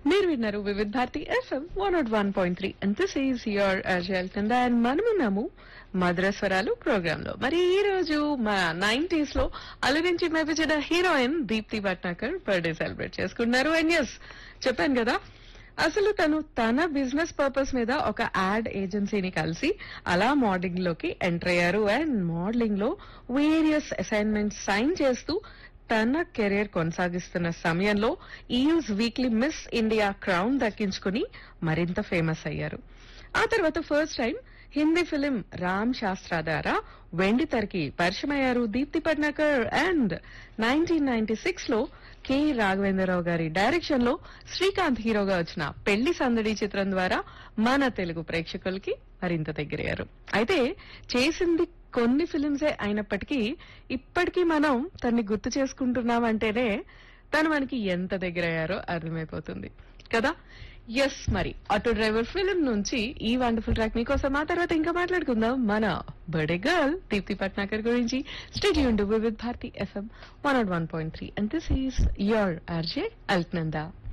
మీరు విన్నారు Vividh Bharati FM one nought one point three and this is your అజల్ కింద అండ్ మనమున్నాము మద్రస్వరాలు ప్రోగ్రామ్ లో మరి ఈ రోజు మా నైన్టీస్ లో అలరించి మెప్పించిన heroine Deepti Bhatnagar birthday celebrate చేసుకున్నారు అండ్ ఎస్ చెప్పాను కదా అసలు తను తన బిజినెస్ పర్పస్ మీద ఒక యాడ్ ఏజెన్సీని కలిసి అలా మోడలింగ్ లోకి ఎంటర్ అయ్యారు అండ్ మోడలింగ్ లో వేరియస్ అసైన్మెంట్స్ సైన్ చేస్తూ తన కెరీర్ కొనసాగిస్తున్న సమయంలో Eve's weekly Miss India crown దక్కించుకుని మరింత ఫేమస్ అయ్యారు ఆ తర్వాత first time Hindi film Ram Shastra ద్వారా వెండి తెరకి పరిచయమయ్యారు Deepti Bhatnagar and nineteen ninety six లో కె రాఘవేంద్రరావు గారి డైరెక్షన్ లో శ్రీకాంత్ హీరోగా వచ్చిన పెళ్లి సందడి చిత్రం ద్వారా మన తెలుగు ప్రేక్షకులకి మరింత దగ్గరయ్యారు అయితే చేసింది కొన్ని ఫిలిమ్సే అయినప్పటికీ ఇప్పటికీ మనం తన్ని గుర్తు చేసుకుంటున్నామంటేనే తను మనకి ఎంత దగ్గరయ్యారో అర్థమైపోతుంది కదా ఎస్ మరి ఆటో డ్రైవర్ ఫిలిం నుంచి ఈ వండర్ఫుల్ ట్రాక్ మీకోసం ఆ తర్వాత ఇంకా మాట్లాడుకుందాం మన బర్డే గర్ల్ దీప్తి పట్నాకర్ గురించి stadium with Bharati FM one nought one point three and this is your RJ Alaknanda